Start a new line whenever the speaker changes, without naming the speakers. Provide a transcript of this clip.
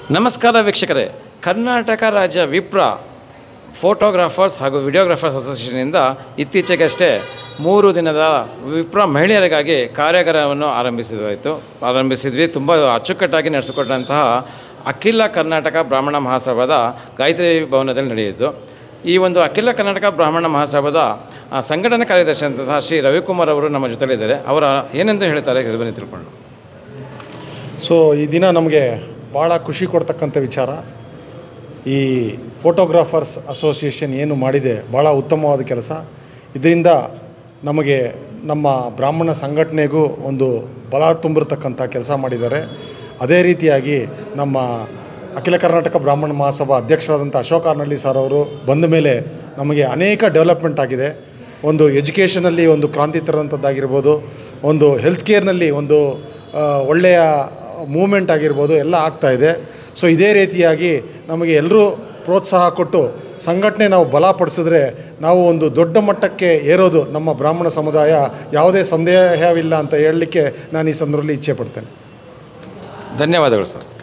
ನಮಸ್ಕಾರ ವೀಕ್ಷಕರೇ ಕರ್ನಾಟಕ ರಾಜ್ಯ ವಿಪ್ರ ಫೋಟೋಗ್ರಾಫರ್ಸ್ ಹಾಗೂ ವಿಡಿಯೋಗ್ರಾಫರ್ಸ್ ಅಸೋಸಿಯೇಷನಿಂದ ಇತ್ತೀಚೆಗಷ್ಟೇ ಮೂರು ದಿನದ ವಿಪ್ರ ಮಹಿಳೆಯರಿಗಾಗಿ ಕಾರ್ಯಾಗಾರವನ್ನು ಆರಂಭಿಸಿದಾಯಿತು ಆರಂಭಿಸಿದ್ವಿ ತುಂಬ ಅಚ್ಚುಕಟ್ಟಾಗಿ ನಡೆಸಿಕೊಟ್ಟಂತಹ ಅಖಿಲ ಕರ್ನಾಟಕ ಬ್ರಾಹ್ಮಣ ಮಹಾಸಭಾದ ಗಾಯತ್ರಿ ಭವನದಲ್ಲಿ ನಡೆಯಿತು ಈ ಒಂದು ಅಖಿಲ ಕರ್ನಾಟಕ ಬ್ರಾಹ್ಮಣ ಮಹಾಸಭಾದ ಆ, ಸಂಘಟನಾ ಕಾರ್ಯದರ್ಶಿ ಅಂತಹ ಶ್ರೀ ರವಿಕುಮಾರ್ ಅವರು ನಮ್ಮ ಜೊತೆಲಿದ್ದಾರೆ ಅವರ ಏನೆಂದು ಹೇಳ್ತಾರೆ ಇದು ಬನ್ನಿ ತಿಳ್ಕೊಂಡು
ಸೊ ಈ ದಿನ ನಮಗೆ ಭಾಳ ಖುಷಿ ಕೊಡ್ತಕ್ಕಂಥ ವಿಚಾರ ಈ ಫೋಟೋಗ್ರಾಫರ್ಸ್ ಅಸೋಸಿಯೇಷನ್ ಏನು ಮಾಡಿದೆ ಭಾಳ ಉತ್ತಮವಾದ ಕೆಲಸ ಇದರಿಂದ ನಮಗೆ ನಮ್ಮ ಬ್ರಾಹ್ಮಣ ಸಂಘಟನೆಗೂ ಒಂದು ಬಲ ತುಂಬಿರ್ತಕ್ಕಂಥ ಕೆಲಸ ಮಾಡಿದ್ದಾರೆ ಅದೇ ರೀತಿಯಾಗಿ ನಮ್ಮ ಅಖಿಲ ಕರ್ನಾಟಕ ಬ್ರಾಹ್ಮಣ ಮಹಾಸಭಾ ಅಧ್ಯಕ್ಷರಾದಂಥ ಅಶೋಕ್ ಆರ್ನಳ್ಳಿ ಸರ್ ಅವರು ಬಂದ ಮೇಲೆ ನಮಗೆ ಅನೇಕ ಡೆವಲಪ್ಮೆಂಟ್ ಆಗಿದೆ ಒಂದು ಎಜುಕೇಷನಲ್ಲಿ ಒಂದು ಕ್ರಾಂತಿ ತರೋಂಥದ್ದಾಗಿರ್ಬೋದು ಒಂದು ಹೆಲ್ತ್ ಕೇರ್ನಲ್ಲಿ ಒಂದು ಆ, ಒಳ್ಳೆಯ ಮೂಮೆಂಟ್ ಆಗಿರ್ಬೋದು ಎಲ್ಲ ಆಗ್ತಾ ಇದೆ ಸೊ ಇದೇ ರೀತಿಯಾಗಿ ನಮಗೆ ಎಲ್ಲರೂ ಪ್ರೋತ್ಸಾಹ ಕೊಟ್ಟು ಸಂಘಟನೆ ನಾವು ಬಲಪಡಿಸಿದ್ರೆ ನಾವು ಒಂದು ದೊಡ್ಡ ಮಟ್ಟಕ್ಕೆ ಏರೋದು ನಮ್ಮ ಬ್ರಾಹ್ಮಣ ಸಮುದಾಯ ಯಾವುದೇ ಸಂದೇಹವಿಲ್ಲ ಅಂತ ಹೇಳಲಿಕ್ಕೆ ನಾನು ಈ ಸಂದರ್ಭದಲ್ಲಿ ಇಚ್ಛೆ ಪಡ್ತೇನೆ
ಧನ್ಯವಾದಗಳು ಸರ್